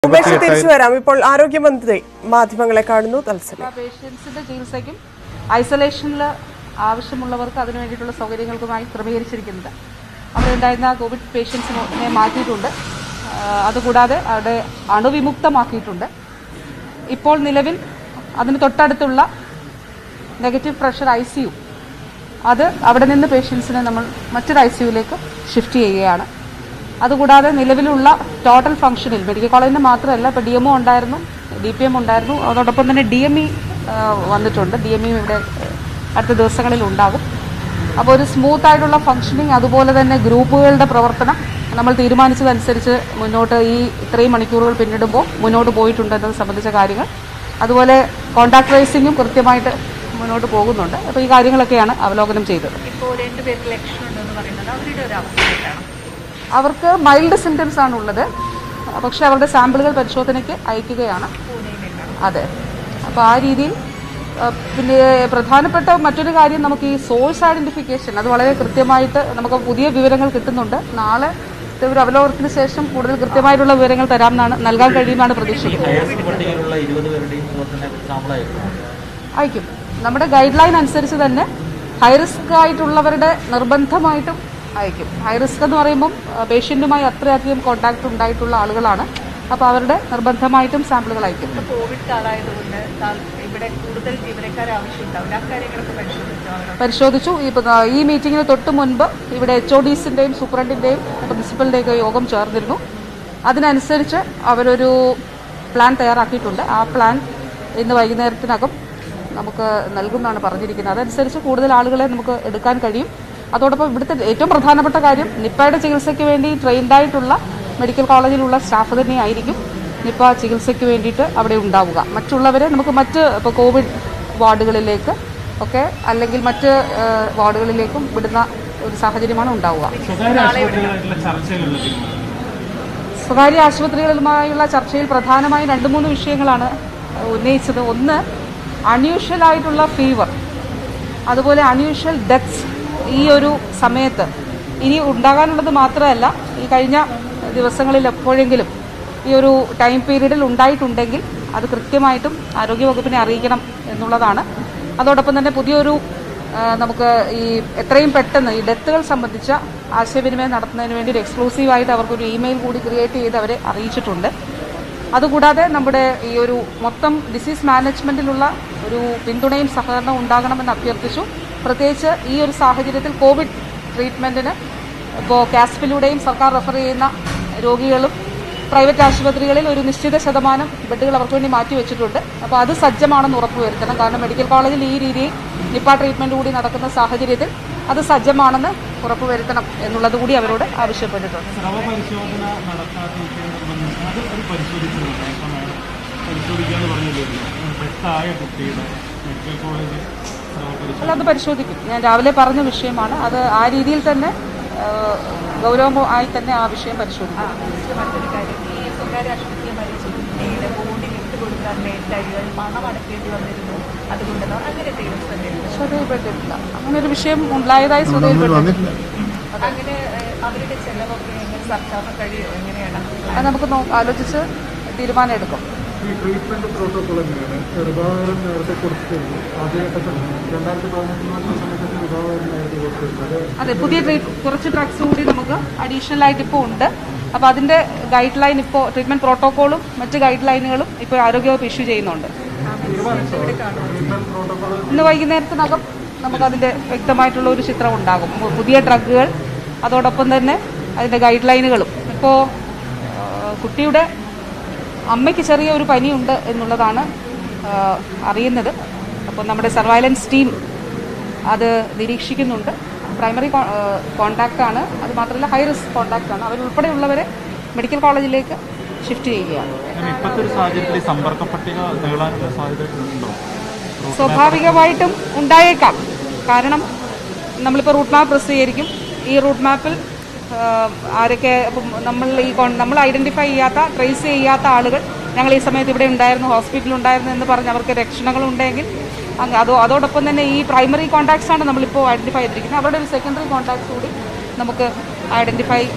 ഉമേഷ് തിരിച്ചു വരാം ഇപ്പോൾ ആരോഗ്യമന്ത്രി മാധ്യമങ്ങളെ കാണുന്നു തത്സമയം പേഷ്യൻസിന്റെ ചികിത്സയ്ക്കും ഐസൊലേഷനിൽ ആവശ്യമുള്ളവർക്ക് അതിനു വേണ്ടിയിട്ടുള്ള സൗകര്യങ്ങൾക്കുമായി ക്രമീകരിച്ചിരിക്കുന്നത് അവിടെ ഉണ്ടായിരുന്ന കോവിഡ് പേഷ്യൻസിനെ മാറ്റിയിട്ടുണ്ട് ആ, അതുകൂടാതെ അവിടെ അണുവിമുക്തമാക്കിയിട്ടുണ്ട് ഇപ്പോൾ നിലവിൽ അതിന് തൊട്ടടുത്തുള്ള negative pressure I C U അത് അവിടെ നിന്ന് പേഷ്യൻസിനെ നമ്മൾ മറ്റൊരു ഐ സി യുവിലേക്ക് ഷിഫ്റ്റ് ചെയ്യുകയാണ് അതുകൂടാതെ നിലവിലുള്ള ടോട്ടൽ ഫംഗ്ഷനിൽ മെഡിക്കൽ കോളേജിന് മാത്രമല്ല ഇപ്പോൾ ഡി എം ഒ ഉണ്ടായിരുന്നു ഡി പി എം ഉണ്ടായിരുന്നു അതോടൊപ്പം തന്നെ ഡി എം ഇ വന്നിട്ടുണ്ട് ഡി എം ഇ ഇവിടെ ഏഹ്, അടുത്ത ദിവസങ്ങളിൽ ഉണ്ടാകും അപ്പോൾ ഒരു സ്മൂത്ത് ആയിട്ടുള്ള ഫംഗ്ഷനിങ് അതുപോലെ തന്നെ ഗ്രൂപ്പുകളുടെ പ്രവർത്തനം നമ്മൾ തീരുമാനിച്ചതനുസരിച്ച് മുന്നോട്ട് ഈ ഇത്രയും മണിക്കൂറുകൾ പിന്നിടുമ്പോൾ മുന്നോട്ട് പോയിട്ടുണ്ട് എന്നത് സംബന്ധിച്ച കാര്യങ്ങൾ അതുപോലെ കോൺടാക്ട് ട്രേസിങ്ങും കൃത്യമായിട്ട് മുന്നോട്ട് പോകുന്നുണ്ട് അപ്പോൾ ഈ കാര്യങ്ങളൊക്കെയാണ് അവലോകനം ചെയ്തത് ഇപ്പോൾ രണ്ടുപേർക്ക് ലക്ഷണം ഉണ്ടെന്ന് പറയുന്നത് അവരുടെ ഒരു അവസ്ഥ എന്താണ് അവർക്ക് മൈൽഡ് സിംറ്റംസ് ആണ് ഉള്ളത് പക്ഷേ അവരുടെ സാമ്പിളുകൾ പരിശോധനയ്ക്ക് അയക്കുകയാണ് അതെ അപ്പോൾ ആ രീതിയിൽ ആ, പിന്നെ പ്രധാനപ്പെട്ട മറ്റൊരു കാര്യം നമുക്ക് ഈ സോഴ്സ് ഐഡന്റിഫിക്കേഷൻ അത് വളരെ കൃത്യമായിട്ട് നമുക്ക് പുതിയ വിവരങ്ങൾ കിട്ടുന്നുണ്ട് നാളെ ഇത് ഒരു അവലോകനത്തിന് ശേഷം കൂടുതൽ കൃത്യമായിട്ടുള്ള വിവരങ്ങൾ തരാമെന്നാണ് നൽകാൻ കഴിയുമെന്നാണ് പ്രതീക്ഷിക്കുന്നത് ഹയർസ്റ്റ് പട്ടികയിലുള്ള ഇരുപത് പേരുടെയും ഇതുപോലെ തന്നെ സാമ്പിളായിരുന്നു അയക്കും നമ്മുടെ ഗൈഡ് ലൈൻ അനുസരിച്ച് തന്നെ ഹൈ റിസ്ക് ആയിട്ടുള്ളവരുടെ നിർബന്ധമായിട്ടും അയക്കും ഹൈ റിസ്ക് എന്ന് പറയുമ്പം പേഷ്യൻറ്റുമായി അത്രയധികം കോൺടാക്ട് ഉണ്ടായിട്ടുള്ള ആളുകളാണ് അപ്പോൾ അവരുടെ നിർബന്ധമായിട്ടും സാമ്പിളുകൾ അയക്കും കോവിഡ് കാലമായതുകൊണ്ട് താൽ- ഇവിടെ കൂടുതൽ ജീവനക്കാരെ ആവശ്യമുണ്ടാവില്ല അക്കാര്യങ്ങളൊക്കെ പരിശോധിച്ചോ അവരോ പരിശോധിച്ചു ഈ ഇപ്പം, ആ, ഈ മീറ്റിങ്ങിന് തൊട്ട് മുൻപ് ഇവിടെ എച്ച് ഒ ഡിസിൻ്റെയും സൂപ്രണ്ടിൻ്റെയും പ്രിൻസിപ്പലിൻ്റെയൊക്കെ യോഗം ചേർന്നിരുന്നു അതിനനുസരിച്ച് അവരൊരു പ്ലാൻ തയ്യാറാക്കിയിട്ടുണ്ട് ആ പ്ലാൻ ഇന്ന് വൈകുന്നേരത്തിനകം നമുക്ക് നൽകുമെന്നാണ് പറഞ്ഞിരിക്കുന്നത് അതനുസരിച്ച് കൂടുതൽ ആളുകളെ നമുക്ക് എടുക്കാൻ കഴിയും അതോടൊപ്പം ഇവിടുത്തെ ഏറ്റവും പ്രധാനപ്പെട്ട കാര്യം നിപ്പയുടെ ചികിത്സയ്ക്ക് വേണ്ടി ട്രെയിൻഡ് ആയിട്ടുള്ള മെഡിക്കൽ കോളേജിലുള്ള സ്റ്റാഫ് തന്നെയായിരിക്കും നിപ്പ ചികിത്സയ്ക്ക് വേണ്ടിയിട്ട് അവിടെ ഉണ്ടാവുക മറ്റുള്ളവരെ നമുക്ക് മറ്റ് ഇപ്പോൾ കോവിഡ് വാർഡുകളിലേക്ക് ഒക്കെ അല്ലെങ്കിൽ മറ്റ് ആ, വാർഡുകളിലേക്കും വിടുന്ന ഒരു സാഹചര്യമാണ് ഉണ്ടാവുക സ്വകാര്യ ആശുപത്രികളായിട്ടുള്ള ചർച്ചകളിൽ തീരുമാനം സ്വകാര്യ ആശുപത്രികളുമായുള്ള ചർച്ചയിൽ പ്രധാനമായും രണ്ട് മൂന്ന് വിഷയങ്ങളാണ് ഉന്നയിച്ചത് ഒന്ന് അൺയൂഷ്വൽ ആയിട്ടുള്ള ഫീവർ അതുപോലെ അൺയൂഷ്വൽ ഡെത്ത്സ് ഈ ഒരു സമയത്ത് ഇനി ഉണ്ടാകാനുള്ളത് മാത്രമല്ല ഈ കഴിഞ്ഞ ദിവസങ്ങളിൽ എപ്പോഴെങ്കിലും ഈ ഒരു ടൈം പീരീഡിൽ ഉണ്ടായിട്ടുണ്ടെങ്കിൽ അത് കൃത്യമായിട്ടും ആരോഗ്യവകുപ്പിനെ അറിയിക്കണം എന്നുള്ളതാണ് അതോടൊപ്പം തന്നെ പുതിയൊരു ആ, നമുക്ക് ഈ എത്രയും പെട്ടെന്ന് ഈ ഡെത്തുകൾ സംബന്ധിച്ച ആശയവിനിമയം നടത്തുന്നതിന് വേണ്ടി ഒരു എക്സ്ക്ലൂസീവായിട്ട് അവർക്കൊരു ഇമെയിൽ കൂടി ക്രിയേറ്റ് ചെയ്ത് അവരെ അറിയിച്ചിട്ടുണ്ട് അതുകൂടാതെ നമ്മുടെ ഈ ഒരു മൊത്തം ഡിസീസ് മാനേജ്മെന്റിലുള്ള ഒരു പിന്തുണയും സഹകരണവും ഉണ്ടാകണമെന്ന് അഭ്യർത്ഥിച്ചു പ്രത്യേകിച്ച് ഈ ഒരു സാഹചര്യത്തിൽ കോവിഡ് ട്രീറ്റ്മെന്റിന് ഇപ്പോൾ കാസ്പിലൂടെയും സർക്കാർ റെഫർ ചെയ്യുന്ന രോഗികളും പ്രൈവറ്റ് ആശുപത്രികളിൽ ഒരു നിശ്ചിത ശതമാനം ബെഡുകൾ അവർക്ക് വേണ്ടി മാറ്റി വെച്ചിട്ടുണ്ട് അപ്പോൾ അത് സജ്ജമാണെന്ന് ഉറപ്പുവരുത്തണം കാരണം മെഡിക്കൽ കോളേജിൽ ഈ രീതിയിൽ നിപ്പ ട്രീറ്റ്മെന്റ് കൂടി നടക്കുന്ന സാഹചര്യത്തിൽ അത് സജ്ജമാണെന്ന് ഉറപ്പുവരുത്തണം എന്നുള്ളത് കൂടി അവരോട് ആവശ്യപ്പെട്ടിട്ടുണ്ട് സ്രവ പരിശോധന നടത്താത്ത വിഷയം അത് അത് പരിശോധിച്ചിട്ടുണ്ട് ഇപ്പം മാഡം പരിശോധിക്കാന്ന് പറഞ്ഞില്ലായിരുന്നു ഡെത്തായ കുട്ടിയുടെ മെഡിക്കൽ കോളേജ് സ്രവ പരിശോധന അല്ല അത് പരിശോധിക്കും ഞാൻ രാവിലെ പറഞ്ഞ വിഷയമാണ് അത് ആ രീതിയിൽ തന്നെ ആ, ഗൗരവമായി തന്നെ ആ വിഷയം പരിശോധിക്കും ഇത് മറ്റൊരു കാര്യം ഈ സ്വകാര്യ ആശുപത്രിയുമായി ചികിത്സയുടെ ബോർഡിൽ ഇട്ട് കൊടുക്കാൻ മേൽക്കാരികൾ പണം അടക്കേണ്ടി വന്നിരുന്നു അതുകൊണ്ടെന്നോ അങ്ങനെ എന്തെങ്കിലും ശ്രദ്ധയില്ല ശ്രദ്ധയിൽപ്പെട്ടിട്ടില്ല അങ്ങനെ ഒരു വിഷയം ഉണ്ടായതായി ശ്രദ്ധയിൽപ്പെട്ടിട്ടില്ല അങ്ങനെ ഏഹ്, അവരുടെ ചെലവൊക്കെ എങ്ങനെ സർക്കാരിന് കഴിയുമോ എങ്ങനെയാണ് അത് നമുക്ക് നോ- ആലോചിച്ച് തീരുമാനം എടുക്കും ഈ ട്രീറ്റ്മെന്റ് പ്രോട്ടോകോൾ എങ്ങനെയാണ് റിവാവറും നേരത്തെ കൊടുത്തിരുന്നു ആദ്യഘട്ടത്തിൽ രണ്ടായിരത്തി പതിനെട്ടിൽ സമയത്ത് റിവാവറും നേരത്തെ കൊടുത്തിരുന്നു അത് അതെ പുതിയ ട്രീറ്റ് കുറച്ച് ഡ്രഗ്സ് കൂടി നമുക്ക് അഡീഷണൽ ആയിട്ട് ഇപ്പോൾ ഉണ്ട് അപ്പോൾ അതിൻ്റെ ഗൈഡ് ലൈൻ ഇപ്പോൾ ട്രീറ്റ്മെൻറ്റ് പ്രോട്ടോക്കോളും മറ്റ് ഗൈഡ് ലൈനുകളും ഇപ്പോൾ ആരോഗ്യവകുപ്പ് ഇഷ്യൂ ചെയ്യുന്നുണ്ട് ഇന്ന് വൈകുന്നേരത്തിനകം നമുക്കതിൻ്റെ വ്യക്തമായിട്ടുള്ള ഒരു ചിത്രം ഉണ്ടാകും പു- പുതിയ ഡ്രഗുകൾ അതോടൊപ്പം തന്നെ അതിൻ്റെ ഗൈഡ് ലൈനുകളും ഇപ്പോൾ കുട്ടിയുടെ അമ്മയ്ക്ക് ചെറിയ ഒരു പനിയുണ്ട് എന്നുള്ളതാണ് ആ, അറിയുന്നത് അപ്പോൾ നമ്മുടെ സർവൈലൻസ് ടീം അത് നിരീക്ഷിക്കുന്നുണ്ട് പ്രൈമറി കോണ്ടാക്റ്റ് ആണ് അത് മാത്രമല്ല ഹൈ റിസ്ക് കോണ്ടാക്റ്റ് ആണ് അവരുൾപ്പെടെയുള്ളവരെ മെഡിക്കൽ കോളേജിലേക്ക് ഷിഫ്റ്റ് ചെയ്യുകയാണ് അങ്ങനെ ഇപ്പോഴത്തെ ഒരു സാഹചര്യത്തിൽ ഈ സമ്പർക്ക പട്ടിക നീളാനുള്ള സാധ്യത ഉണ്ടോ സ്വാഭാവികമായിട്ടും ഉണ്ടായേക്കാം കാരണം നമ്മളിപ്പോൾ റൂട്ട് മാപ്പ് പ്രസിദ്ധീകരിക്കും ഈ റൂട്ട് മാപ്പിൽ ആ, ആരൊക്കെ ഇപ്പം നമ്മൾ ഈ കോൺ- നമ്മൾ ഐഡന്റിഫൈ ചെയ്യാത്ത ട്രേസ് ചെയ്യാത്ത ആളുകൾ ഞങ്ങൾ ഈ സമയത്ത് ഇവിടെ ഉണ്ടായിരുന്നു ഹോസ്പിറ്റലിൽ ഉണ്ടായിരുന്നു എന്ന് പറഞ്ഞ് അവർക്ക് രക്ഷണങ്ങൾ ഉണ്ടെങ്കിൽ അങ്ങ് അതോ അതോടൊപ്പം തന്നെ ഈ പ്രൈമറി കോൺടാക്ട്സ് ആണ് നമ്മളിപ്പോൾ ഐഡന്റിഫൈ ചെയ്തിരിക്കുന്നത് അവരുടെ ഒരു സെക്കൻഡറി കോൺടാക്ട്സ് കൂടി നമുക്ക് ഐഡന്റിഫൈ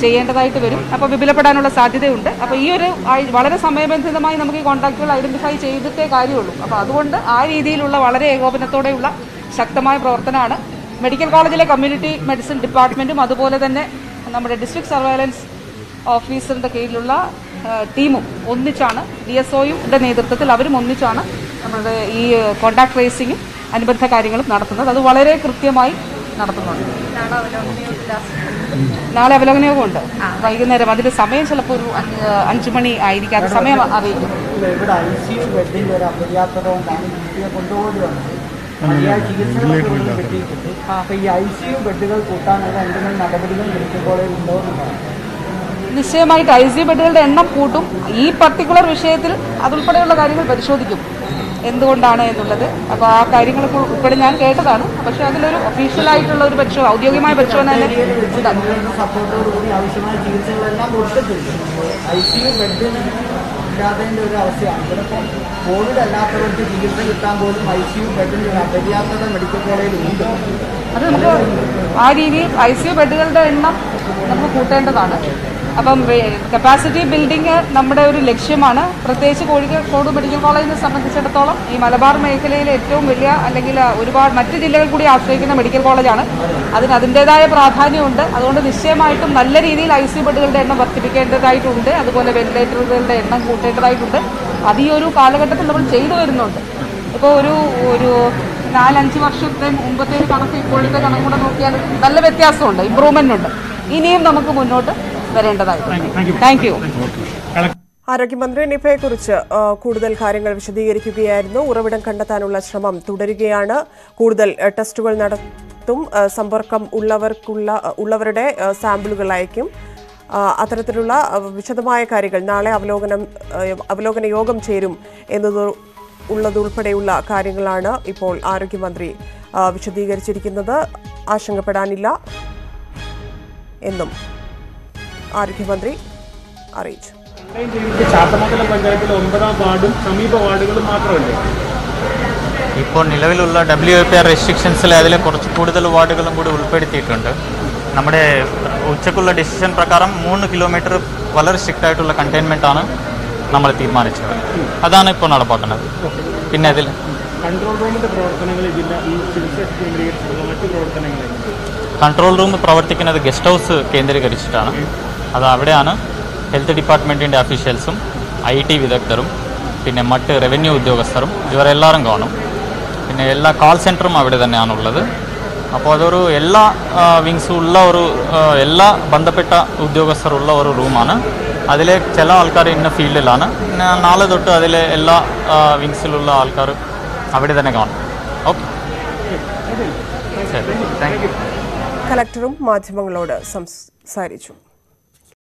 ചെയ്യേണ്ടതായിട്ട് വരും അപ്പോൾ വിപുലപ്പെടാനുള്ള സാധ്യതയുണ്ട് അപ്പോൾ ഈ ഒരു ആഴ്- വളരെ സമയബന്ധിതമായി നമുക്ക് ഈ കോൺട്രാക്റ്റുകൾ ഐഡന്റിഫൈ ചെയ്തിട്ടേ കാര്യമുള്ളൂ അപ്പോൾ അതുകൊണ്ട് ആ രീതിയിലുള്ള വളരെ ഏകോപനത്തോടെയുള്ള ശക്തമായ പ്രവർത്തനമാണ് മെഡിക്കൽ കോളേജിലെ കമ്മ്യൂണിറ്റി മെഡിസിൻ ഡിപ്പാർട്ട്മെൻറ്റും അതുപോലെ തന്നെ നമ്മുടെ ഡിസ്ട്രിക്ട് സർവൈലൻസ് ഓഫീസറിൻ്റെ കീഴിലുള്ള ആ, ടീമും ഒന്നിച്ചാണ് ഡി എസ് ഒയുടെ നേതൃത്വത്തിൽ അവരും ഒന്നിച്ചാണ് നമ്മുടെ ഈ കോൺടാക്ട് ട്രേസിങ്ങും അനുബന്ധ കാര്യങ്ങളും നടത്തുന്നത് അത് വളരെ കൃത്യമായി നടത്തുന്നുണ്ട് നാളെ അവലോകനയോ ലാസ്റ്റ് നാളെ അവലോകന യോഗമുണ്ട് വൈകുന്നേരം അതിന്റെ സമയം ചിലപ്പോൾ ഒരു അഞ്ച് അഞ്ചു മണി ആയിരിക്കാത്ത സമയം അറിയിക്കും ഇല്ല, ഇവിടെ ഐ സി യു ബെഡിൻ്റെ ഒരു അപര്യാപ്തത കൊണ്ടാണ് കുട്ടിയെ കൊണ്ടുപോകേണ്ടി വന്നത് മതിയായ ചികിത്സകളൊക്കെ ഇവിടെ കിട്ടിയിട്ടുണ്ട് അപ്പോൾ ഈ ഐ സി യു ബെഡുകൾ കൂട്ടാനുള്ള എന്തെങ്കിലും നടപടികൾ മെഡിക്കൽ കോളേജിൽ ഉണ്ടോ എന്നുള്ളതാണ് നിശ്ചയമായിട്ട് ഐ സി ബെഡുകളുടെ എണ്ണം കൂട്ടും ഈ പർട്ടിക്കുലർ വിഷയത്തിൽ അതുൾപ്പെടെയുള്ള കാര്യങ്ങൾ പരിശോധിക്കും എന്തുകൊണ്ടാണ് എന്നുള്ളത് അപ്പോൾ ആ കാര്യങ്ങളൊക്കെ ഉൾപ്പെടെ ഞാൻ കേട്ടതാണ് പക്ഷേ അതിലൊരു ഒഫീഷ്യലായിട്ടുള്ള ഒരു പരിശോധന ഔദ്യോഗികമായ പരിശോധന തന്നെ ഉണ്ടാകും നിങ്ങളുടെ സപ്പോർട്ടോടുകൂടി ആവശ്യമായ ചികിത്സകളെല്ലാം കൊടുത്തിട്ടുണ്ട് ഐ സി യു ബെഡ് ഇല്ലാത്തതിൻ്റെ ഒരു അവസ്ഥയാണ് ഇവിടെ ഇപ്പം കോവിഡ് അല്ലാത്തവർക്ക് ചികിത്സ കിട്ടാൻ പോലും ഐ സി യു ബെഡിൻ്റെ ഒരു അപര്യാപ്തത മെഡിക്കൽ കോളേജിൽ ഉണ്ട് അത് നമുക്ക് ആ രീതിയിൽ ഐ സി യു ബെഡുകളുടെ എണ്ണം നമുക്ക് കൂട്ടേണ്ടതാണ് അപ്പം കപ്പാസിറ്റി ബിൽഡിംഗ് നമ്മുടെ ഒരു ലക്ഷ്യമാണ് പ്രത്യേകിച്ച് കോഴിക്കോട് മെഡിക്കൽ കോളേജിനെ സംബന്ധിച്ചിടത്തോളം ഈ മലബാർ മേഖലയിലെ ഏറ്റവും വലിയ അല്ലെങ്കിൽ ഒരുപാട് മറ്റ് ജില്ലകൾ കൂടി ആശ്രയിക്കുന്ന മെഡിക്കൽ കോളേജാണ് അതിന് അതിൻ്റെതായ പ്രാധാന്യമുണ്ട് അതുകൊണ്ട് നിശ്ചയമായിട്ടും നല്ല രീതിയിൽ ഐ സി ബെഡുകളുടെ എണ്ണം വർദ്ധിപ്പിക്കേണ്ടതായിട്ടുണ്ട് അതുപോലെ വെന്റിലേറ്ററുകളുടെ എണ്ണം കൂട്ടേണ്ടതായിട്ടുണ്ട് അത് ഈ ഒരു കാലഘട്ടത്തിൽ നമ്മൾ ചെയ്തു വരുന്നുണ്ട് ഇപ്പോൾ ഒരു ഒരു നാലഞ്ച് വർഷത്തെ മുമ്പത്തെ ഒരു കണക്ക് ഇപ്പോഴത്തെ കണക്ക് കൂടെ നോക്കിയാൽ നല്ല വ്യത്യാസമുണ്ട് ഇമ്പ്രൂവ്മെന്റ് ഉണ്ട് ഇനിയും നമുക്ക് മുന്നോട്ട് വരേണ്ടതായിട്ടുണ്ട് താങ്ക് യു ആരോഗ്യമന്ത്രി നിപയെക്കുറിച്ച് ആ, കൂടുതൽ കാര്യങ്ങൾ വിശദീകരിക്കുകയായിരുന്നു ഉറവിടം കണ്ടെത്താനുള്ള ശ്രമം തുടരുകയാണ് കൂടുതൽ ആ, ടെസ്റ്റുകൾ നടത്തും ആ, സമ്പർക്കം ഉള്ളവർക്കുള്ള ഉള്ളവരുടെ ആ, സാമ്പിളുകൾ അയക്കും ആ, അത്തരത്തിലുള്ള ആ, വിശദമായ കാര്യങ്ങൾ നാളെ അവലോകനം ആ, അവലോകന യോഗം ചേരും എന്നത് ഉള്ളതുൾപ്പെടെയുള്ള കാര്യങ്ങളാണ് ഇപ്പോൾ ആരോഗ്യമന്ത്രി ആ, വിശദീകരിച്ചിരിക്കുന്നത് ആശങ്കപ്പെടാനില്ല എന്നും ആരോഗ്യമന്ത്രി അറിയിച്ചു ചാത്തമംഗലം പഞ്ചായത്തിലെ ഒമ്പതാം വാർഡും സമീപ വാർഡുകളും മാത്രമല്ലേ ഇപ്പോൾ നിലവിലുള്ള ഡബ്ല്യു എ പി ആർ റെസ്ട്രിക്ഷൻസിൽ അതിൽ കുറച്ച് കൂടുതൽ വാർഡുകളും കൂടി ഉൾപ്പെടുത്തിയിട്ടുണ്ട് നമ്മുടെ ഉച്ചക്കുള്ള ഡിസിഷൻ പ്രകാരം മൂന്ന് കിലോമീറ്റർ വളരെ സ്ട്രിക്റ്റ് ആയിട്ടുള്ള കണ്ടെയ്ൻമെൻ്റ് ആണ് നമ്മൾ തീരുമാനിച്ചത് അതാണ് ഇപ്പോൾ നടപ്പാക്കുന്നത് പിന്നെ അതിൽ കൺട്രോൾ റൂമിന്റെ പ്രവർത്തനങ്ങൾ ജില്ല ഈ ചികിത്സ കേന്ദ്രീകരിച്ചുള്ള മറ്റു പ്രവർത്തനങ്ങൾ കൺട്രോൾ റൂം പ്രവർത്തിക്കുന്നത് ഗസ്റ്റ് ഹൗസ് കേന്ദ്രീകരിച്ചിട്ടാണ് അത് അവിടെയാണ് ഹെൽത്ത് ഡിപ്പാർട്ട്മെൻറ്റിൻ്റെ അഫീഷ്യൽസും ഐ ടി വിദഗ്ധരും പിന്നെ മറ്റ് റവന്യൂ ഉദ്യോഗസ്ഥരും ഇവരെല്ലാവരും കാണും പിന്നെ എല്ലാ കാൾ സെൻറ്ററും അവിടെ തന്നെയാണുള്ളത് അപ്പോൾ അതൊരു എല്ലാ വിങ്സും ഉള്ള ഒരു ആ, എല്ലാ ബന്ധപ്പെട്ട ഉദ്യോഗസ്ഥരുള്ള ഒരു റൂമാണ് അതിലെ ചില ആൾക്കാർ ഇന്ന ഫീൽഡിലാണ് പിന്നെ നാളെ തൊട്ട് അതിലെ എല്ലാ വിങ്സിലുള്ള ആൾക്കാർ അവിടെ തന്നെ കാണും ഓക്കെ ശരി താങ്ക് യു കലക്ടറും മാധ്യമങ്ങളോട് സംസാരിച്ചു